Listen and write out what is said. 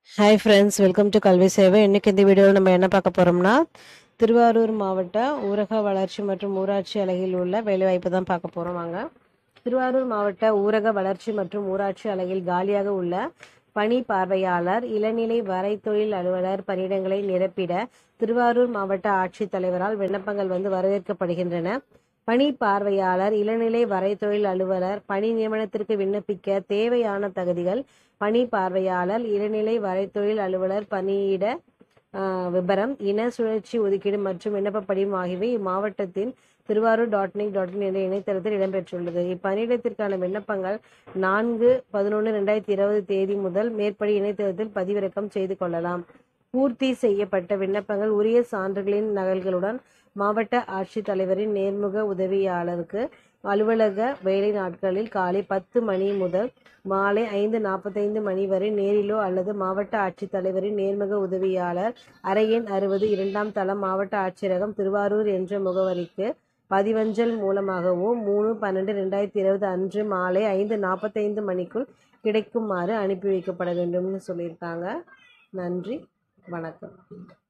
hi friends welcome to கல்வி சேவை இன்னைக்கு இந்த வீடியோவில் நம்ம என்ன பார்க்க போகிறோம்னா திருவாரூர் மாவட்ட ஊரக வளர்ச்சி மற்றும் ஊராட்சி அலகில் உள்ள வேலைவாய்ப்பு தான் பார்க்க போகிறோம் வாங்க திருவாரூர் மாவட்ட ஊரக வளர்ச்சி மற்றும் ஊராட்சி அலகில் காலியாக உள்ள பணி பார்வையாளர் இளநிலை வரைத்தொழில் அலுவலர் பணியிடங்களை நிரப்பிட திருவாரூர் மாவட்ட ஆட்சித்தலைவரால் விண்ணப்பங்கள் வந்து வரவேற்கப்படுகின்றன பணி பார்வையாளர் இளநிலை வரைத்தொழில் அலுவலர் பணி நியமனத்திற்கு விண்ணப்பிக்க தேவையான தகுதிகள் பணி பார்வையாளர் இளநிலை வரைத்தொழில் அலுவலர் பணியிட ஆஹ், விபரம் இன சுழற்சி ஒதுக்கீடு மற்றும் விண்ணப்ப படிவம் ஆகியவை இம்மாவட்டத்தின் Thiruvarur dot nic dot in என்ற இணையதளத்தில் இடம்பெற்றுள்ளது இப்பணியிடத்திற்கான விண்ணப்பங்கள் நான்கு பதினொன்று ரெண்டாயிரத்தி இருபது தேதி முதல் மேற்படி இணையதளத்தில் பதிவிறக்கம் செய்து கொள்ளலாம் பூர்த்தி செய்யப்பட்ட விண்ணப்பங்கள் உரிய சான்றுகளின் நகல்களுடன் மாவட்ட ஆட்சித்தலைவரின் நேர்முக உதவியாளருக்கு அலுவலக வேலை நாட்களில் காலை பத்து மணி முதல் மாலை ஐந்து நாற்பத்தைந்து மணி வரை நேரிலோ அல்லது மாவட்ட ஆட்சித்தலைவரின் நேர்முக உதவியாளர் அறை எண் அறுபது இரண்டாம் தளம் மாவட்ட ஆட்சியரகம் திருவாரூர் என்ற முகவரிக்கு பதிவஞ்சல் மூலமாகவோ மூணு பன்னெண்டு ரெண்டாயிரத்தி இருபது அன்று மாலை ஐந்து நாற்பத்தைந்து மணிக்குள் கிடைக்குமாறு அனுப்பி வைக்கப்பட வேண்டும்னு சொல்லியிருக்காங்க நன்றி வணக்கம்